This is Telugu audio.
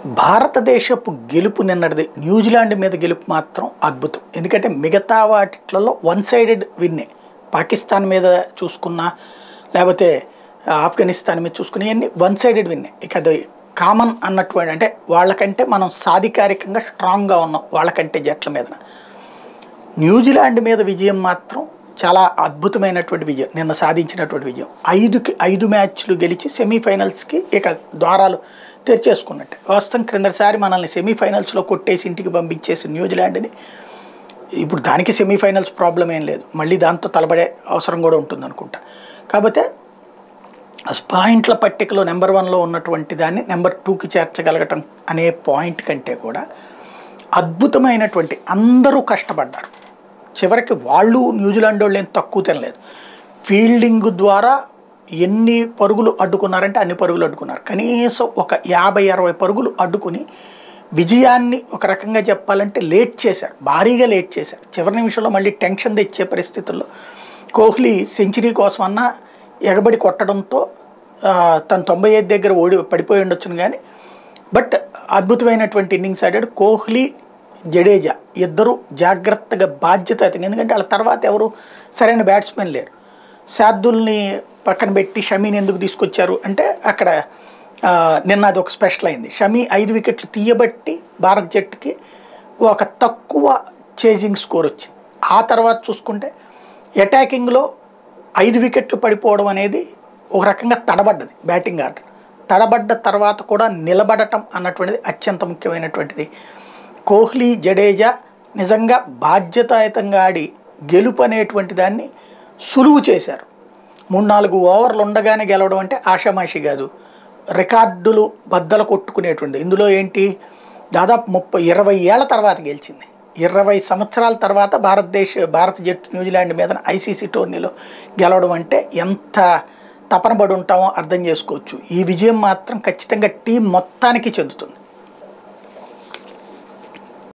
భారతదేశపు గెలుపు నిన్నటిది న్యూజిలాండ్ మీద గెలుపు మాత్రం అద్భుతం ఎందుకంటే మిగతా వాటిలలో వన్ సైడెడ్ విన్నే పాకిస్తాన్ మీద చూసుకున్నా లేకపోతే ఆఫ్ఘనిస్తాన్ మీద చూసుకున్నా ఇవన్నీ వన్ సైడెడ్ విన్నే ఇక అది కామన్ అన్నటువంటి అంటే వాళ్ళకంటే మనం సాధికారికంగా స్ట్రాంగ్గా ఉన్నాం వాళ్ళకంటే జట్ల మీద న్యూజిలాండ్ మీద విజయం మాత్రం చాలా అద్భుతమైనటువంటి విజయం నిన్న సాధించినటువంటి విజయం ఐదుకి ఐదు మ్యాచ్లు గెలిచి సెమీఫైనల్స్కి ఇక ద్వారాలు తెరిచేసుకున్నట్టే వాస్తవం క్రిందసారి మనల్ని సెమీఫైనల్స్లో కొట్టేసి ఇంటికి పంపించేసి న్యూజిలాండ్ని ఇప్పుడు దానికి సెమీఫైనల్స్ ప్రాబ్లం ఏం లేదు మళ్ళీ దాంతో తలబడే అవసరం కూడా ఉంటుంది అనుకుంటా కాకపోతే పాయింట్ల పట్టికలో నెంబర్ వన్లో ఉన్నటువంటి దాన్ని నెంబర్ టూకి చేర్చగలగటం అనే పాయింట్ కంటే కూడా అద్భుతమైనటువంటి అందరూ కష్టపడ్డారు చివరికి వాళ్ళు న్యూజిలాండ్ వాళ్ళు ఏం తక్కువ తినలేదు ఫీల్డింగ్ ద్వారా ఎన్ని పరుగులు అడ్డుకున్నారంటే అన్ని పరుగులు అడ్డుకున్నారు కనీసం ఒక యాభై అరవై పరుగులు అడ్డుకుని విజయాన్ని ఒక రకంగా చెప్పాలంటే లేట్ చేశారు భారీగా లేట్ చేశారు చివరి నిమిషంలో మళ్ళీ టెన్షన్ తెచ్చే పరిస్థితుల్లో కోహ్లీ సెంచరీ కోసమన్నా ఎగబడి కొట్టడంతో తను తొంభై ఐదు దగ్గర ఓడి పడిపోయి ఉండొచ్చును కానీ బట్ అద్భుతమైనటువంటి ఇన్నింగ్స్ ఆడాడు కోహ్లీ జడేజా ఇద్దరు జాగ్రత్తగా బాధ్యత ఎందుకంటే వాళ్ళ తర్వాత ఎవరు సరైన బ్యాట్స్మెన్ లేరు శార్దుల్ని పక్కన పెట్టి షమీని ఎందుకు తీసుకొచ్చారు అంటే అక్కడ నిన్న అది ఒక స్పెషల్ అయింది షమీ ఐదు వికెట్లు తీయబట్టి భారత్ జట్టుకి ఒక తక్కువ చేజింగ్ స్కోర్ వచ్చింది ఆ తర్వాత చూసుకుంటే అటాకింగ్లో ఐదు వికెట్లు పడిపోవడం అనేది ఒక రకంగా తడబడ్డది బ్యాటింగ్ ఆట తడబడ్డ తర్వాత కూడా నిలబడటం అన్నటువంటిది అత్యంత ముఖ్యమైనటువంటిది కోహ్లీ జడేజా నిజంగా బాధ్యతాయుతంగా ఆడి గెలుపు అనేటువంటి దాన్ని సులువు చేశారు మూడు నాలుగు ఓవర్లు ఉండగానే గెలవడం అంటే ఆషామాషి కాదు రికార్డులు బద్దలు కొట్టుకునేటువంటి ఇందులో ఏంటి దాదాపు ముప్పై ఇరవై ఏళ్ల తర్వాత గెలిచింది ఇరవై సంవత్సరాల తర్వాత భారతదేశ భారత జట్టు న్యూజిలాండ్ మీద ఐసీసీ టోర్నీలో గెలవడం అంటే ఎంత తపన పడి ఉంటామో అర్థం చేసుకోవచ్చు ఈ విజయం మాత్రం ఖచ్చితంగా టీం మొత్తానికి చెందుతుంది